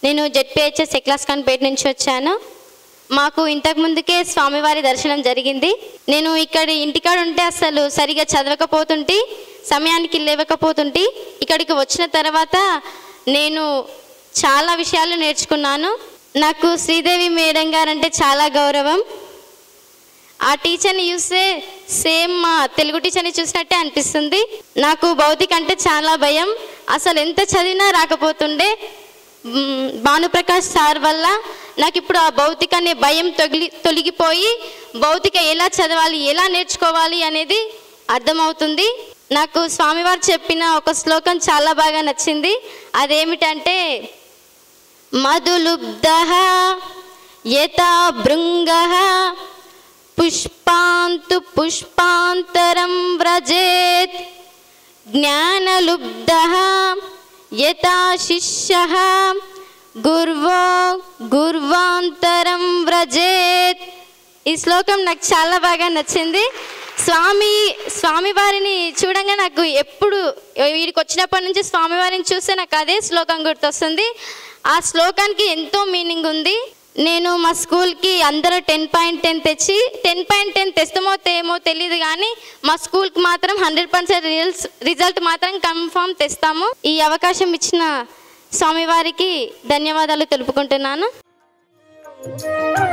నేను జెడ్పిహెచ్ఎస్ ఎక్లాస్ ఖాన్పేట నుంచి వచ్చాను మాకు ఇంతకు ముందుకే స్వామివారి దర్శనం జరిగింది నేను ఇక్కడ ఇంటికాడ ఉంటే అసలు సరిగా చదవకపోతుంటే సమయానికి లేవకపోతుంటే ఇక్కడికి వచ్చిన తర్వాత నేను చాలా విషయాలు నేర్చుకున్నాను నాకు శ్రీదేవి మేడం గారంటే చాలా గౌరవం ఆ టీచర్ని చూస్తే సేమ్ మా తెలుగు టీచర్ని చూసినట్టే అనిపిస్తుంది నాకు భౌతిక అంటే చాలా భయం అసలు ఎంత చదివినా రాకపోతుండే మ్, భానుప్రకాష్ సార్ వల్ల నాకు ఇప్పుడు ఆ భౌతిక అనే భయం తొలి తొలగిపోయి భౌతిక ఎలా చదవాలి ఎలా నేర్చుకోవాలి అనేది అర్థమవుతుంది నాకు స్వామివారు చెప్పిన ఒక శ్లోకం చాలా బాగా నచ్చింది అదేమిటంటే మధులుబ్ధ యథా భృంగ పుష్పాంతు పుష్పాంతరం వ్రజేత్ జ్ఞానలుబ్ధ యథా శిష్య గుర్వో గుర్వాంతరం వ్రజేత్ ఈ శ్లోకం నాకు చాలా బాగా నచ్చింది స్వామి స్వామివారిని చూడంగా నాకు ఎప్పుడు వీడికి వచ్చినప్పటి నుంచి స్వామివారిని చూస్తే నాకు అదే శ్లోకం గుర్తొస్తుంది ఆ శ్లోకానికి ఎంతో మీనింగ్ ఉంది నేను మా స్కూల్కి అందరూ టెన్ పాయింట్ టెన్ తెచ్చి టెన్ పాయింట్ టెన్ తెస్తామో తేమో తెలియదు కానీ మా స్కూల్కి మాత్రం హండ్రెడ్ పర్సెంట్ రిజల్ట్స్ రిజల్ట్ మాత్రం కన్ఫామ్ తెస్తాము ఈ అవకాశం ఇచ్చిన స్వామివారికి ధన్యవాదాలు తెలుపుకుంటున్నాను